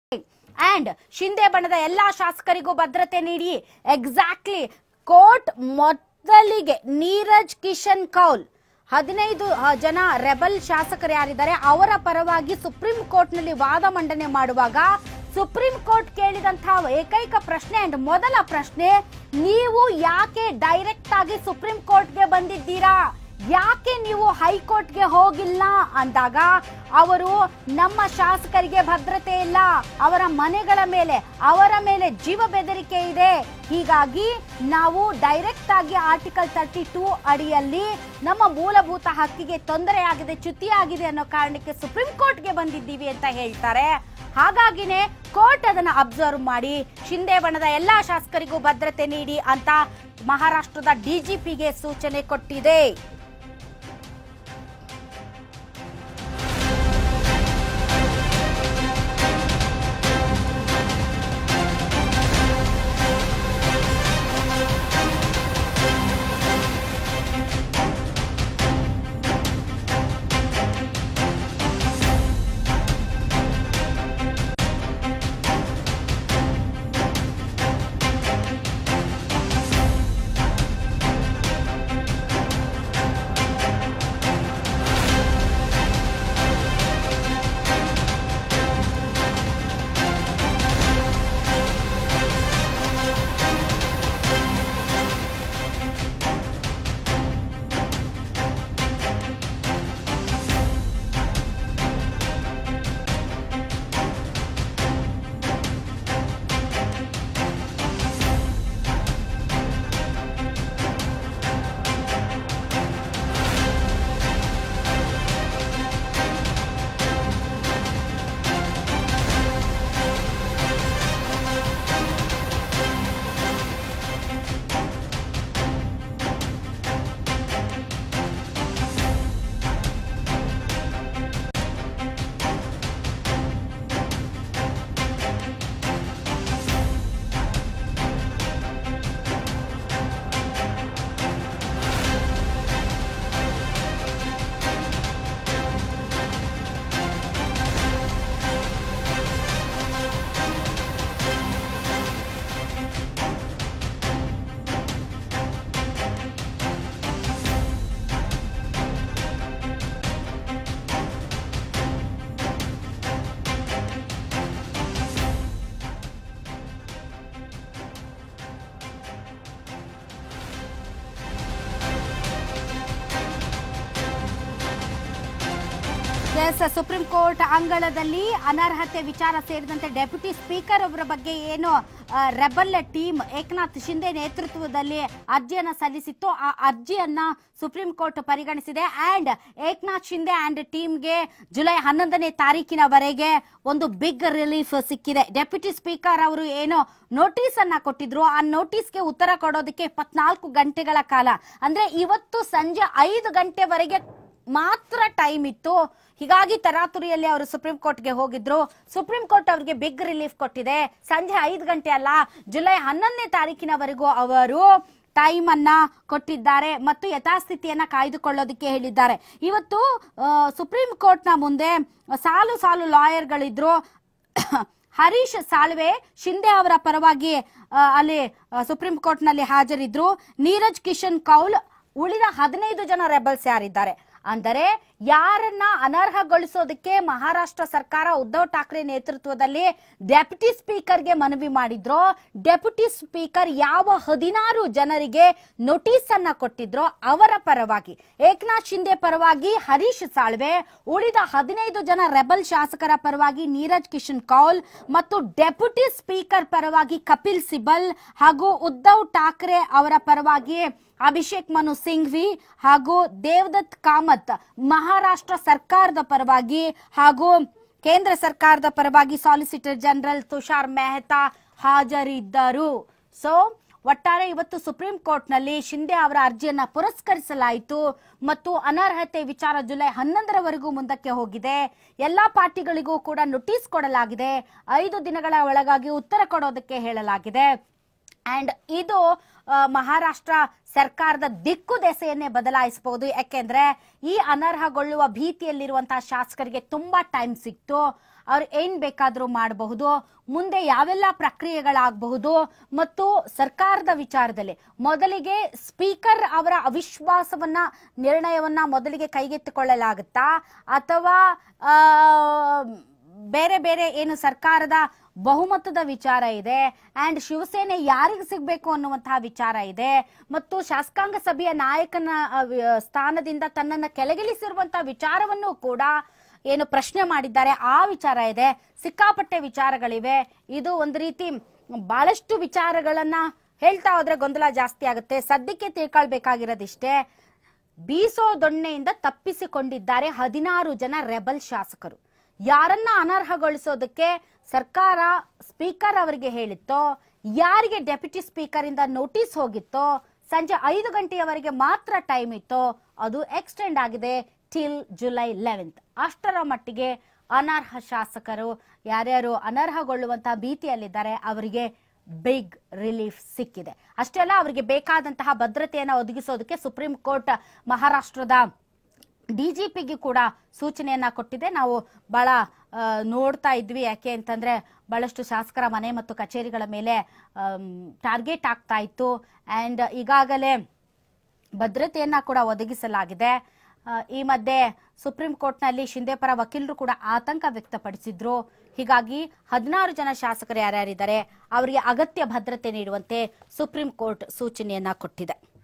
and Shinde ಬಣದ ಎಲ್ಲಾ ಶಾಸಕರಿಗೂ ಭದ್ರತೆ ನೀಡಿ ಎಕ್ಸಾಕ್ಟ್ಲಿ ಕೋರ್ಟ್ ಮೊದಲಿಗೆ ನೀರಜ್ ಕಿಶನ್ ಕೌಲ್ ಹದಿನೈದು ಆ, ಜನ ರೆಬಲ್ ಶಾಸಕರು ಯಾರಿದ್ದಾರೆ ಅವರ ಪರವಾಗಿ ಸುಪ್ರೀಂ ಕೋರ್ಟ್ ನಲ್ಲಿ ವಾದ ಮಂಡನೆ ಮಾಡುವಾಗ ಸುಪ್ರೀಂ ಕೋರ್ಟ್ ಕೇಳಿದಂತಹ ಏಕೈಕ ಪ್ರಶ್ನೆ ಅಂಡ್ ಮೊದಲ ಪ್ರಶ್ನೆ ನೀವು ಯಾಕೆ ಡೈರೆಕ್ಟ್ ಆಗಿ ಸುಪ್ರೀಂ ಕೋರ್ಟ್ಗೆ ಬಂದಿದ್ದೀರಾ ಯಾಕೆ ನೀವು ಹೈಕೋರ್ಟ್ಗೆ ಹೋಗಿಲ್ಲ ಅಂದಾಗ ಅವರು ನಮ್ಮ ಶಾಸಕರಿಗೆ ಭದ್ರತೆ ಇಲ್ಲ ಅವರ ಮನೆಗಳ ಮೇಲೆ ಅವರ ಮೇಲೆ ಜೀವ ಬೆದರಿಕೆ ಇದೆ ಹೀಗಾಗಿ ನಾವು ಡೈರೆಕ್ಟ್ ಆಗಿ ಆರ್ಟಿಕಲ್ ತರ್ಟಿ ಟೂ ಅಡಿಯಲ್ಲಿ ನಮ್ಮ ಮೂಲಭೂತ ಹಕ್ಕಿಗೆ ತೊಂದರೆಯಾಗಿದೆ ಚ್ಯುತಿಯಾಗಿದೆ ಅನ್ನೋ ಕಾರಣಕ್ಕೆ ಸುಪ್ರೀಂ ಕೋರ್ಟ್ಗೆ ಬಂದಿದ್ದೀವಿ ಅಂತ ಹೇಳ್ತಾರೆ ಹಾಗಾಗಿನೇ ಕೋರ್ಟ್ ಅದನ್ನ ಅಬ್ಸರ್ವ್ ಮಾಡಿ ಶಿಂದೆ ಬಣದ ಎಲ್ಲಾ ಶಾಸಕರಿಗೂ ಭದ್ರತೆ ನೀಡಿ ಅಂತ ಮಹಾರಾಷ್ಟ್ರದ ಡಿಜಿಪಿಗೆ ಸೂಚನೆ ಕೊಟ್ಟಿದೆ ಎಸ್ ಸುಪ್ರೀಂ ಕೋರ್ಟ್ ಅಂಗಳದಲ್ಲಿ ಅನರ್ಹತೆ ವಿಚಾರ ಸೇರಿದಂತೆ ಡೆಪ್ಯೂಟಿ ಸ್ಪೀಕರ್ ಅವರ ಬಗ್ಗೆ ಏನು ಆ, ರೆಬಲ್ ಟೀಮ್ ಏಕನಾಥ್ ಶಿಂದೆ ನೇತೃತ್ವದಲ್ಲಿ ಅರ್ಜಿಯನ್ನ ಸಲ್ಲಿಸಿತ್ತು ಆ ಅರ್ಜಿಯನ್ನ ಸುಪ್ರೀಂ ಕೋರ್ಟ್ ಪರಿಗಣಿಸಿದೆ ಅಂಡ್ ಏಕನಾಥ್ ಶಿಂದೆ ಅಂಡ್ ಟೀಮ್ಗೆ ಜುಲೈ ಹನ್ನೊಂದನೇ ತಾರೀಕಿನವರೆಗೆ ಒಂದು ಬಿಗ್ ರಿಲೀಫ್ ಸಿಕ್ಕಿದೆ ಡೆಪ್ಯೂಟಿ ಸ್ಪೀಕರ್ ಅವರು ಏನು ನೋಟಿಸ್ ಅನ್ನ ಕೊಟ್ಟಿದ್ರು ಆ ನೋಟಿಸ್ಗೆ ಉತ್ತರ ಕೊಡೋದಕ್ಕೆ ಇಪ್ಪತ್ನಾಲ್ಕು ಗಂಟೆಗಳ ಕಾಲ ಅಂದ್ರೆ ಇವತ್ತು ಸಂಜೆ ಐದು ಗಂಟೆವರೆಗೆ ಮಾತ್ರ ಟೈಮ್ ಇತ್ತು ಹೀಗಾಗಿ ತರಾತುರಿಯಲ್ಲಿ ಅವರು ಸುಪ್ರೀಂ ಕೋರ್ಟ್ಗೆ ಹೋಗಿದ್ರು ಸುಪ್ರೀಂ ಕೋರ್ಟ್ ಅವರಿಗೆ ಬಿಗ್ ರಿಲೀಫ್ ಕೊಟ್ಟಿದೆ ಸಂಜೆ ಐದು ಗಂಟೆ ಅಲ್ಲ ಜುಲೈ ಹನ್ನೊಂದನೇ ತಾರೀಕಿನವರೆಗೂ ಅವರು ಟೈಮ್ ಅನ್ನ ಕೊಟ್ಟಿದ್ದಾರೆ ಮತ್ತು ಯಥಾಸ್ಥಿತಿಯನ್ನ ಕಾಯ್ದುಕೊಳ್ಳೋದಕ್ಕೆ ಹೇಳಿದ್ದಾರೆ ಇವತ್ತು ಆ, ಸುಪ್ರೀಂ ಕೋರ್ಟ್ನ ಮುಂದೆ ಸಾಲು ಸಾಲು ಲಾಯರ್ಗಳಿದ್ರು ಹರೀಶ್ ಸಾಳ್ವೆ ಶಿಂದೆ ಅವರ ಪರವಾಗಿ ಆ, ಅಲ್ಲಿ ಆ, ಸುಪ್ರೀಂ ಕೋರ್ಟ್ ನಲ್ಲಿ ಹಾಜರಿದ್ರು ನೀರಜ್ ಕಿಶನ್ ಕೌಲ್ ಉಳಿದ ಹದಿನೈದು ಜನ ರೆಬಲ್ಸ್ ಯಾರಿದ್ದಾರೆ ಅಂದರೆ ಯಾರನ್ನ ಅನರ್ಹಗೊಳಿಸೋದಕ್ಕೆ ಮಹಾರಾಷ್ಟ್ರ ಸರ್ಕಾರ ಉದ್ಧವ್ ಠಾಕ್ರೆ ನೇತೃತ್ವದಲ್ಲಿ ಡೆಪ್ಯೂಟಿ ಸ್ಪೀಕರ್ಗೆ ಮನವಿ ಮಾಡಿದ್ರೋ ಡೆಪ್ಯೂಟಿ ಸ್ಪೀಕರ್ ಯಾವ ಹದಿನಾರು ಜನರಿಗೆ ನೋಟಿಸ್ ಅನ್ನ ಕೊಟ್ಟಿದ್ರೋ ಅವರ ಪರವಾಗಿ ಏಕನಾಥ್ ಶಿಂದೆ ಪರವಾಗಿ ಹರೀಶ್ ಸಾಳ್ವೆ ಉಳಿದ ಹದಿನೈದು ಜನ ರೆಬಲ್ ಶಾಸಕರ ಪರವಾಗಿ ನೀರಜ್ ಕಿಶನ್ ಕೌಲ್ ಮತ್ತು ಡೆಪ್ಯೂಟಿ ಸ್ಪೀಕರ್ ಪರವಾಗಿ ಕಪಿಲ್ ಸಿಬಲ್ ಹಾಗೂ ಉದ್ಧವ್ ಠಾಕ್ರೆ ಅವರ ಪರವಾಗಿ ಅಭಿಷೇಕ್ ಮನು ಸಿಂಘ್ವಿ ಹಾಗೂ ದೇವದತ್ ಕಾಮತ್ ಮಹಾರಾಷ್ಟ್ರ ಸರ್ಕಾರದ ಪರವಾಗಿ ಹಾಗೂ ಕೇಂದ್ರ ಸರ್ಕಾರದ ಪರವಾಗಿ ಸಾಲಿಸಿಟರ್ ಜನರಲ್ ತುಷಾರ್ ಮೆಹ್ತಾ ಹಾಜರಿದ್ದರು ಸೊ ಒಟ್ಟಾರೆ ಇವತ್ತು ಸುಪ್ರೀಂ ಕೋರ್ಟ್ನಲ್ಲಿ ಶಿಂದೆ ಅವರ ಅರ್ಜಿಯನ್ನ ಪುರಸ್ಕರಿಸಲಾಯಿತು ಮತ್ತು ಅನರ್ಹತೆ ವಿಚಾರ ಜುಲೈ ಹನ್ನೊಂದರವರೆಗೂ ಮುಂದಕ್ಕೆ ಹೋಗಿದೆ ಎಲ್ಲಾ ಪಾರ್ಟಿಗಳಿಗೂ ಕೂಡ ನೋಟಿಸ್ ಕೊಡಲಾಗಿದೆ ಐದು ದಿನಗಳ ಒಳಗಾಗಿ ಉತ್ತರ ಕೊಡೋದಕ್ಕೆ ಹೇಳಲಾಗಿದೆ ಅಂಡ್ ಇದು ಆ, ಮಹಾರಾಷ್ಟ್ರ ಸರ್ಕಾರದ ದಿಕ್ಕು ದೆಸೆಯನ್ನೇ ಬದಲಾಯಿಸಬಹುದು ಯಾಕೆಂದ್ರೆ ಈ ಅನರ್ಹಗೊಳ್ಳುವ ಭೀತಿಯಲ್ಲಿರುವಂತಹ ಶಾಸಕರಿಗೆ ತುಂಬಾ ಟೈಮ್ ಸಿಕ್ತು ಅವ್ರು ಏನ್ ಬೇಕಾದ್ರೂ ಮಾಡಬಹುದು ಮುಂದೆ ಯಾವೆಲ್ಲ ಪ್ರಕ್ರಿಯೆಗಳಾಗಬಹುದು ಮತ್ತು ಸರ್ಕಾರದ ವಿಚಾರದಲ್ಲಿ ಮೊದಲಿಗೆ ಸ್ಪೀಕರ್ ಅವರ ಅವಿಶ್ವಾಸವನ್ನ ನಿರ್ಣಯವನ್ನ ಮೊದಲಿಗೆ ಕೈಗೆತ್ತಿಕೊಳ್ಳಲಾಗುತ್ತಾ ಅಥವಾ ಆ, ಬೇರೆ ಬೇರೆ ಏನು ಸರ್ಕಾರದ ಬಹುಮತದ ವಿಚಾರ ಇದೆ ಅಂಡ್ ಶಿವಸೇನೆ ಯಾರಿಗೆ ಸಿಗಬೇಕು ಅನ್ನುವಂತಹ ವಿಚಾರ ಇದೆ ಮತ್ತು ಶಾಸಕಾಂಗ ಸಭೆಯ ನಾಯಕನ ಆ, ವಿ- ಸ್ಥಾನದಿಂದ ತನ್ನನ್ನ ಕೆಳಗಿಳಿಸಿರುವಂತಹ ವಿಚಾರವನ್ನು ಕೂಡ ಏನು ಪ್ರಶ್ನೆ ಮಾಡಿದ್ದಾರೆ ಆ ವಿಚಾರ ಇದೆ ಸಿಕ್ಕಾಪಟ್ಟೆ ವಿಚಾರಗಳಿವೆ ಇದು ಒಂದು ರೀತಿ ಬಹಳಷ್ಟು ವಿಚಾರಗಳನ್ನ ಹೇಳ್ತಾ ಹೋದ್ರೆ ಗೊಂದಲ ಜಾಸ್ತಿ ಆಗುತ್ತೆ ಸದ್ಯಕ್ಕೆ ತಿಳ್ಕೊಳ್ಬೇಕಾಗಿರೋದಿಷ್ಟೇ ಬೀಸೋ ದೊಣ್ಣೆಯಿಂದ ತಪ್ಪಿಸಿಕೊಂಡಿದ್ದಾರೆ ಹದಿನಾರು ಜನ ರೆಬಲ್ ಶಾಸಕರು ಯಾರನ್ನ ಅನರ್ಹಗೊಳಿಸೋದಕ್ಕೆ ಸರ್ಕಾರ ಸ್ಪೀಕರ್ ಅವರಿಗೆ ಹೇಳಿತ್ತೋ ಯಾರಿಗೆ ಡೆಪ್ಯೂಟಿ ಸ್ಪೀಕರ್ ಇಂದ ನೋಟಿಸ್ ಹೋಗಿತ್ತೋ ಸಂಜೆ ಐದು ಗಂಟೆಯವರೆಗೆ ಮಾತ್ರ ಟೈಮ್ ಇತ್ತೋ ಅದು ಎಕ್ಸ್ಟೆಂಡ್ ಆಗಿದೆ ಟಿಲ್ ಜುಲೈ ಲೆವೆಂತ್ ಅಷ್ಟರ ಮಟ್ಟಿಗೆ ಅನರ್ಹ ಶಾಸಕರು ಯಾರ್ಯಾರು ಅನರ್ಹಗೊಳ್ಳುವಂತಹ ಭೀತಿಯಲ್ಲಿದ್ದಾರೆ ಅವರಿಗೆ ಬಿಗ್ ರಿಲೀಫ್ ಸಿಕ್ಕಿದೆ ಅಷ್ಟೇ ಅಲ್ಲ ಅವರಿಗೆ ಬೇಕಾದಂತಹ ಭದ್ರತೆಯನ್ನು ಒದಗಿಸೋದಕ್ಕೆ ಸುಪ್ರೀಂ ಕೋರ್ಟ್ ಮಹಾರಾಷ್ಟ್ರದ ಡಿಜಿಪಿಗೆ ಕೂಡ ಸೂಚನೆಯನ್ನ ಕೊಟ್ಟಿದೆ ನಾವು ಬಹಳ ಆ, ನೋಡ್ತಾ ಇದ್ವಿ ಯಾಕೆ ಅಂತಂದ್ರೆ ಬಹಳಷ್ಟು ಶಾಸಕರ ಮನೆ ಮತ್ತು ಕಚೇರಿಗಳ ಮೇಲೆ ಟಾರ್ಗೆಟ್ ಆಗ್ತಾ ಇತ್ತು ಅಂಡ್ ಈಗಾಗಲೇ ಭದ್ರತೆಯನ್ನ ಕೂಡ ಒದಗಿಸಲಾಗಿದೆ ಆ, ಈ ಮಧ್ಯೆ ಸುಪ್ರೀಂ ಕೋರ್ಟ್ನಲ್ಲಿ ಶಿಂದೆ ಪರ ವಕೀಲರು ಕೂಡ ಆತಂಕ ವ್ಯಕ್ತಪಡಿಸಿದ್ರು ಹೀಗಾಗಿ ಹದಿನಾರು ಜನ ಶಾಸಕರು ಯಾರ್ಯಾರಿದ್ದಾರೆ ಅವರಿಗೆ ಅಗತ್ಯ ಭದ್ರತೆ ನೀಡುವಂತೆ ಸುಪ್ರೀಂ ಕೋರ್ಟ್ ಸೂಚನೆಯನ್ನ ಕೊಟ್ಟಿದೆ